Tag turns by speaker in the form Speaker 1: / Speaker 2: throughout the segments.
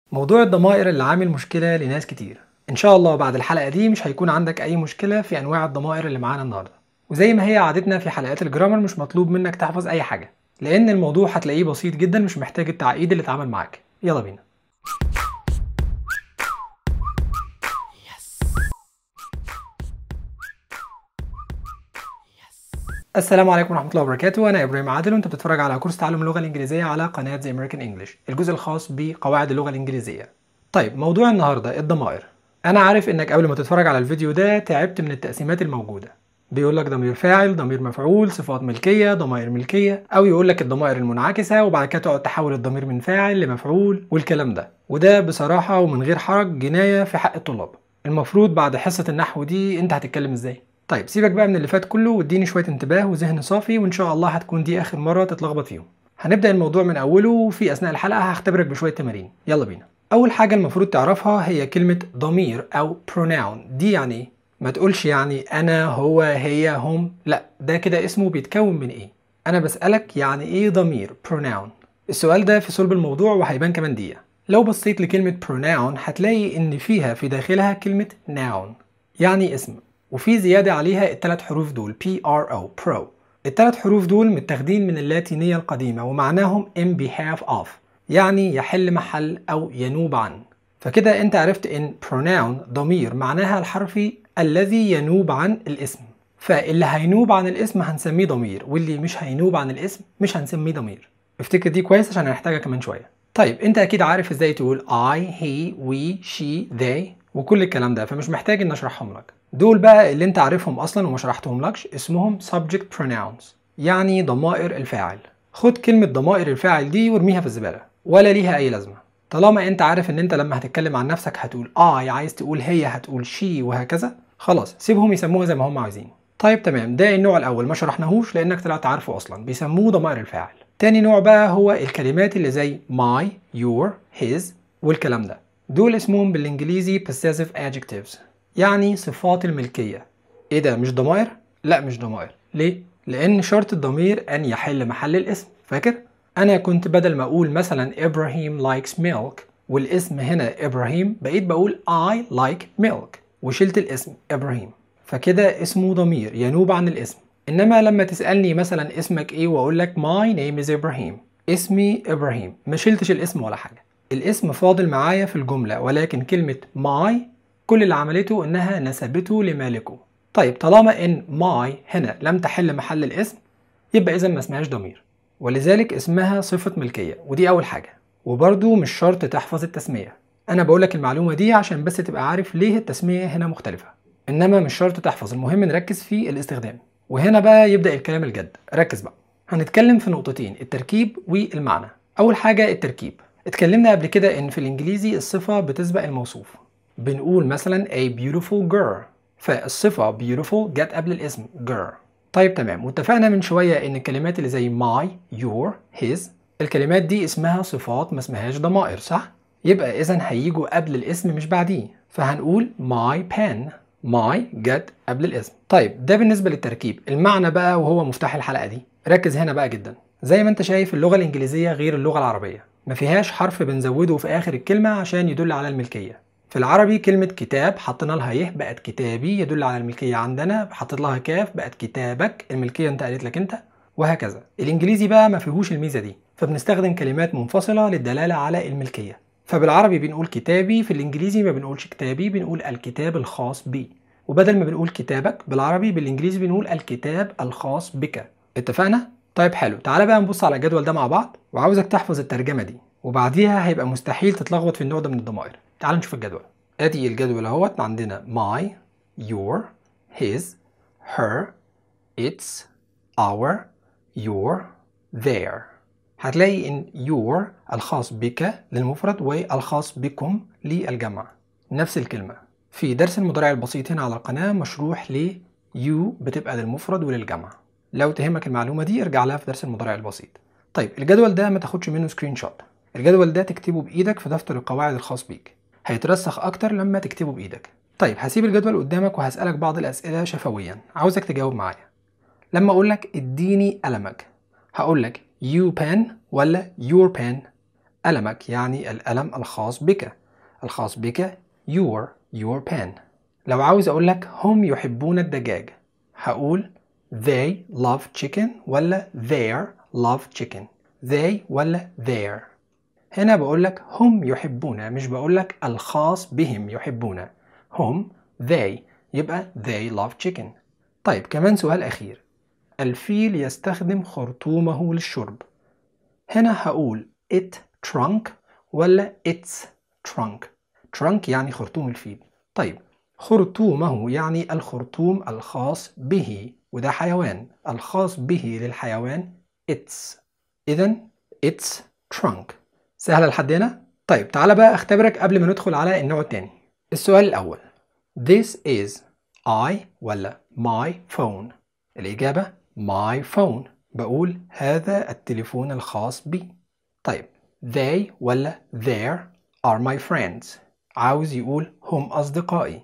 Speaker 1: موضوع الضمائر اللي عامل مشكلة لناس كتير إن شاء الله بعد الحلقة دي مش هيكون عندك أي مشكلة في أنواع الضمائر اللي معانا النهاردة وزي ما هي عادتنا في حلقات الجرامر مش مطلوب منك تحفظ أي حاجة لأن الموضوع هتلاقيه بسيط جدا مش محتاج التعقيد اللي اتعمل معاك يلا بينا السلام عليكم ورحمة الله وبركاته أنا إبراهيم عادل وأنت بتتفرج على كورس تعلم اللغة الإنجليزية على قناة زي أمريكان إنجلش الجزء الخاص بقواعد اللغة الإنجليزية طيب موضوع النهاردة الضمائر أنا عارف إنك قبل ما تتفرج على الفيديو ده تعبت من التقسيمات الموجودة بيقول لك ضمير فاعل ضمير مفعول صفات ملكية ضمائر ملكية أو يقول لك الضمائر المنعكسة وبعد كده تقعد تحول الضمير من فاعل لمفعول والكلام ده وده بصراحة ومن غير حرج جناية في حق الطلاب المفروض بعد حصة النحو دي أنت هتتكلم إزاي طيب سيبك بقى من اللي فات كله واديني شويه انتباه وذهن صافي وان شاء الله هتكون دي اخر مره تتلخبط فيهم هنبدا الموضوع من اوله وفي اثناء الحلقه هختبرك بشويه تمارين يلا بينا اول حاجه المفروض تعرفها هي كلمه ضمير او pronoun دي يعني ايه ما تقولش يعني انا هو هي هم لا ده كده اسمه بيتكون من ايه انا بسالك يعني ايه ضمير pronoun السؤال ده في صلب الموضوع وهيبان كمان دقيقه لو بصيت لكلمه pronoun هتلاقي ان فيها في داخلها كلمه noun يعني اسم وفي زيادة عليها الثلاث حروف دول P R O Pro الثلاث حروف دول متاخدين من اللاتينية القديمة ومعناهم in behalf of يعني يحل محل أو ينوب عن فكده أنت عرفت إن pronoun ضمير معناها الحرفي الذي ينوب عن الاسم فاللي هينوب عن الاسم هنسميه ضمير واللي مش هينوب عن الاسم مش هنسميه ضمير افتكر دي كويس عشان هنحتاجها كمان شوية طيب انت اكيد عارف ازاي تقول I, he, we, she, they وكل الكلام ده فمش محتاج ان اشرحهم لك دول بقى اللي انت عارفهم اصلا وما شرحتهم لكش اسمهم subject pronouns يعني ضمائر الفاعل خد كلمة ضمائر الفاعل دي وارميها في الزبالة ولا ليها اي لازمة طالما انت عارف ان انت لما هتتكلم عن نفسك هتقول I عايز تقول هي هتقول she وهكذا خلاص سيبهم يسموها زي ما هم عايزين طيب تمام ده النوع الاول ما شرحناهوش لانك طلعت عارفه اصلا بيسموه ضمائر الفاعل تاني نوع بقى هو الكلمات اللي زي my your his والكلام ده دول اسمهم بالانجليزي possessive adjectives يعني صفات الملكية ايه ده مش ضمائر؟ لا مش ضمائر ليه؟ لأن شرط الضمير أن يحل محل الاسم فاكر؟ أنا كنت بدل ما أقول مثلا إبراهيم likes milk والاسم هنا إبراهيم بقيت بقول I like milk وشلت الاسم إبراهيم فكده اسمه ضمير ينوب عن الاسم إنما لما تسألني مثلا اسمك إيه وأقول لك my name is إبراهيم اسمي إبراهيم ما شلتش الاسم ولا حاجة الاسم فاضل معايا في الجملة ولكن كلمة my كل اللي عملته انها نسبته لمالكه طيب طالما ان ماي هنا لم تحل محل الاسم يبقى اذا ما اسمهاش ضمير ولذلك اسمها صفة ملكية ودي اول حاجة وبرضو مش شرط تحفظ التسمية انا بقولك المعلومة دي عشان بس تبقى عارف ليه التسمية هنا مختلفة انما مش شرط تحفظ المهم نركز في الاستخدام وهنا بقى يبدأ الكلام الجد ركز بقى هنتكلم في نقطتين التركيب والمعنى اول حاجة التركيب اتكلمنا قبل كده ان في الانجليزي الصفة بتسبق الموصوف بنقول مثلا a beautiful girl فالصفة beautiful جت قبل الاسم girl طيب تمام واتفقنا من شوية ان الكلمات اللي زي my your his الكلمات دي اسمها صفات ما اسمهاش ضمائر صح؟ يبقى اذا هيجوا قبل الاسم مش بعديه فهنقول my pen my جت قبل الاسم طيب ده بالنسبة للتركيب المعنى بقى وهو مفتاح الحلقة دي ركز هنا بقى جدا زي ما انت شايف اللغة الانجليزية غير اللغة العربية ما فيهاش حرف بنزوده في اخر الكلمة عشان يدل على الملكية في العربي كلمة كتاب حطينا لها يه بقت كتابي يدل على الملكية عندنا حطيت لها كاف بقت كتابك الملكية انتقلت لك انت وهكذا الانجليزي بقى ما فيهوش الميزة دي فبنستخدم كلمات منفصلة للدلالة على الملكية فبالعربي بنقول كتابي في الانجليزي ما بنقولش كتابي بنقول الكتاب الخاص بي وبدل ما بنقول كتابك بالعربي بالانجليزي بنقول الكتاب الخاص بك اتفقنا؟ طيب حلو تعالى بقى نبص على الجدول ده مع بعض وعاوزك تحفظ الترجمة دي وبعديها هيبقى مستحيل تتلخبط في النوع ده من الضمائر تعال نشوف الجدول ادي الجدول اهوت عندنا my your his her its our your their هتلاقي ان your الخاص بك للمفرد والخاص بكم للجمع نفس الكلمة في درس المضارع البسيط هنا على القناة مشروح ل you بتبقى للمفرد وللجمع لو تهمك المعلومة دي ارجع لها في درس المضارع البسيط طيب الجدول ده ما تاخدش منه سكرين شوت الجدول ده تكتبه بايدك في دفتر القواعد الخاص بيك هيترسخ اكتر لما تكتبه بايدك طيب هسيب الجدول قدامك وهسألك بعض الأسئلة شفويا عاوزك تجاوب معايا لما أقولك اديني قلمك هقولك you pen ولا your pen قلمك يعني القلم الخاص بك الخاص بك your your pen لو عاوز أقول لك هم يحبون الدجاج هقول they love chicken ولا their love chicken they ولا their هنا بقول لك هم يحبون مش بقول لك الخاص بهم يحبون هم they يبقى they love chicken طيب كمان سؤال أخير الفيل يستخدم خرطومه للشرب هنا هقول it trunk ولا its trunk trunk يعني خرطوم الفيل طيب خرطومه يعني الخرطوم الخاص به وده حيوان الخاص به للحيوان its إذا its trunk سهلة لحد هنا؟ طيب تعالى بقى اختبرك قبل ما ندخل على النوع التاني السؤال الأول This is I ولا my phone الإجابة my phone بقول هذا التليفون الخاص بي طيب they ولا their are my friends عاوز يقول هم أصدقائي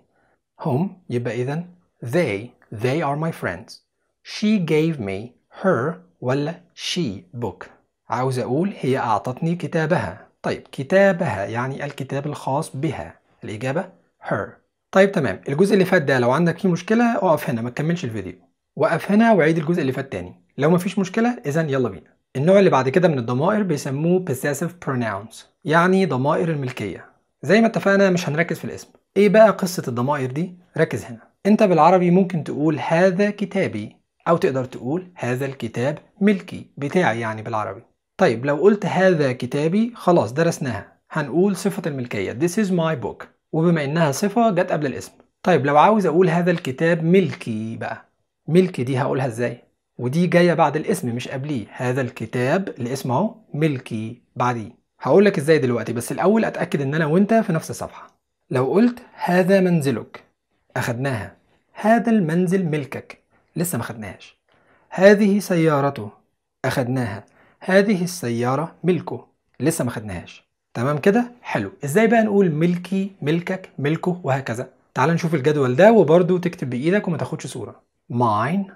Speaker 1: هم يبقى إذا they they are my friends she gave me her ولا she book عاوز أقول هي أعطتني كتابها طيب كتابها يعني الكتاب الخاص بها الإجابة her طيب تمام الجزء اللي فات ده لو عندك فيه مشكلة اقف هنا ما تكملش الفيديو وقف هنا وعيد الجزء اللي فات تاني لو مفيش مشكلة إذا يلا بينا النوع اللي بعد كده من الضمائر بيسموه possessive pronouns يعني ضمائر الملكية زي ما اتفقنا مش هنركز في الاسم ايه بقى قصة الضمائر دي ركز هنا انت بالعربي ممكن تقول هذا كتابي او تقدر تقول هذا الكتاب ملكي بتاعي يعني بالعربي طيب لو قلت هذا كتابي خلاص درسناها هنقول صفة الملكية This is my book وبما إنها صفة جت قبل الاسم طيب لو عاوز أقول هذا الكتاب ملكي بقى ملكي دي هقولها إزاي ودي جاية بعد الاسم مش قبليه هذا الكتاب الاسم أهو ملكي بعديه هقول لك إزاي دلوقتي بس الأول أتأكد إن أنا وأنت في نفس الصفحة لو قلت هذا منزلك أخدناها هذا المنزل ملكك لسه ما خدناهاش هذه سيارته أخدناها هذه السيارة ملكه لسه ما خدناهاش تمام كده حلو ازاي بقى نقول ملكي ملكك ملكه وهكذا تعال نشوف الجدول ده وبرضه تكتب بايدك وما تاخدش صورة mine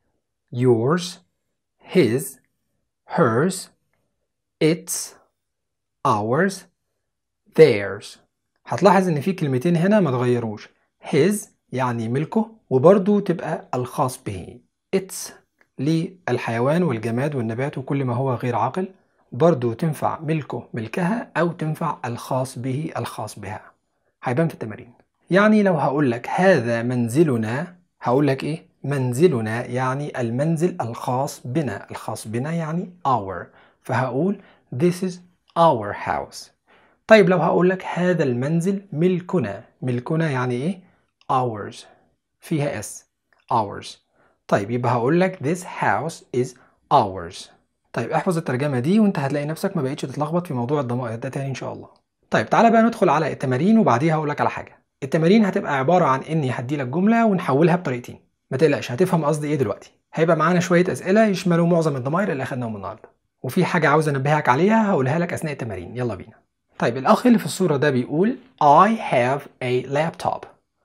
Speaker 1: yours his hers its ours theirs هتلاحظ ان في كلمتين هنا ما اتغيروش his يعني ملكه وبرضه تبقى الخاص به its للحيوان والجماد والنبات وكل ما هو غير عاقل برضو تنفع ملكه ملكها أو تنفع الخاص به الخاص بها هيبان في التمارين يعني لو هقول لك هذا منزلنا هقول لك إيه؟ منزلنا يعني المنزل الخاص بنا الخاص بنا يعني our فهقول this is our house طيب لو هقول لك هذا المنزل ملكنا ملكنا يعني إيه؟ ours فيها s ours طيب يبقى هقول لك this house is ours طيب احفظ الترجمة دي وانت هتلاقي نفسك ما بقيتش تتلخبط في موضوع الضمائر ده تاني ان شاء الله طيب تعالى بقى ندخل على التمارين وبعديها هقول لك على حاجة التمارين هتبقى عبارة عن اني هدي لك جملة ونحولها بطريقتين ما تقلقش هتفهم قصدي ايه دلوقتي هيبقى معانا شوية اسئلة يشملوا معظم الضمائر اللي اخدناهم النهاردة وفي حاجة عاوز انبهك عليها هقولها لك اثناء التمارين يلا بينا طيب الاخ اللي في الصورة ده بيقول I have a laptop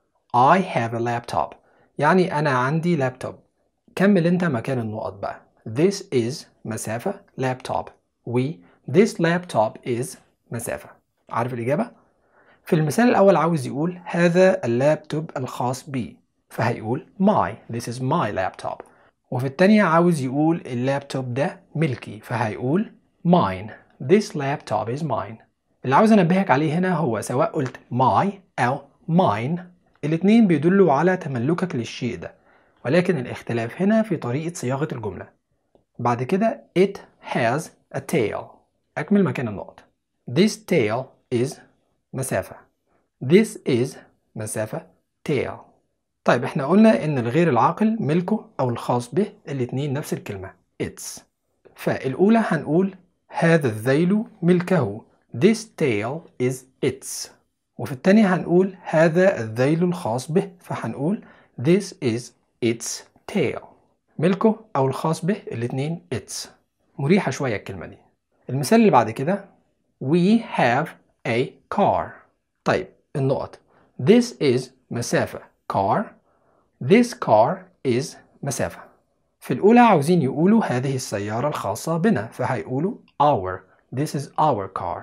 Speaker 1: I have a laptop يعني انا عندي لابتوب كمل انت مكان النقط بقى This is مسافة laptop و this laptop is مسافة عارف الإجابة؟ في المثال الأول عاوز يقول هذا اللابتوب الخاص بي فهيقول my this is my laptop وفي التانية عاوز يقول اللابتوب ده ملكي فهيقول mine this laptop is mine اللي عاوز أنبهك عليه هنا هو سواء قلت my أو mine الاتنين بيدلوا على تملكك للشيء ده ولكن الاختلاف هنا في طريقة صياغة الجملة بعد كده it has a tail أكمل مكان النقط this tail is مسافة this is مسافة tail طيب احنا قلنا ان الغير العاقل ملكه او الخاص به الاتنين نفس الكلمة its فالأولى هنقول هذا الذيل ملكه this tail is its وفي التانية هنقول هذا الذيل الخاص به فهنقول this is its tail ملكه أو الخاص به الاتنين its مريحة شوية الكلمة دي المثال اللي بعد كده we have a car طيب النقط this is مسافة car this car is مسافة في الأولى عاوزين يقولوا هذه السيارة الخاصة بنا فهيقولوا our this is our car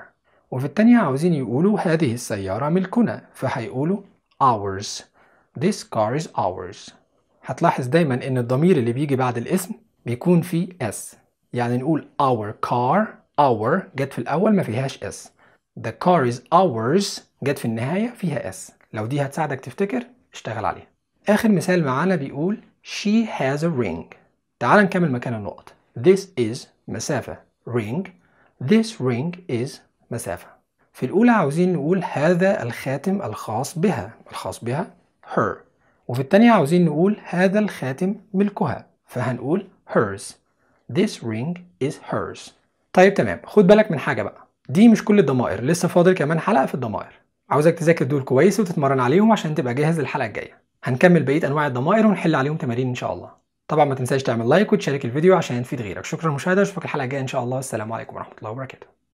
Speaker 1: وفي التانية عاوزين يقولوا هذه السيارة ملكنا فهيقولوا ours this car is ours هتلاحظ دايما ان الضمير اللي بيجي بعد الاسم بيكون فيه s يعني نقول our car our جت في الأول ما فيهاش s the car is ours جت في النهاية فيها s لو دي هتساعدك تفتكر اشتغل عليها آخر مثال معانا بيقول she has a ring تعال نكمل مكان النقط this is مسافة ring this ring is مسافة في الأولى عاوزين نقول هذا الخاتم الخاص بها الخاص بها her وفي التانية عاوزين نقول هذا الخاتم ملكها فهنقول hers this ring is hers طيب تمام خد بالك من حاجة بقى دي مش كل الضمائر لسه فاضل كمان حلقة في الضمائر عاوزك تذاكر دول كويس وتتمرن عليهم عشان تبقى جاهز للحلقة الجاية هنكمل بقية أنواع الضمائر ونحل عليهم تمارين إن شاء الله طبعا ما تنساش تعمل لايك وتشارك الفيديو عشان تفيد غيرك شكرا للمشاهدة اشوفك الحلقة الجاية إن شاء الله والسلام عليكم ورحمة الله وبركاته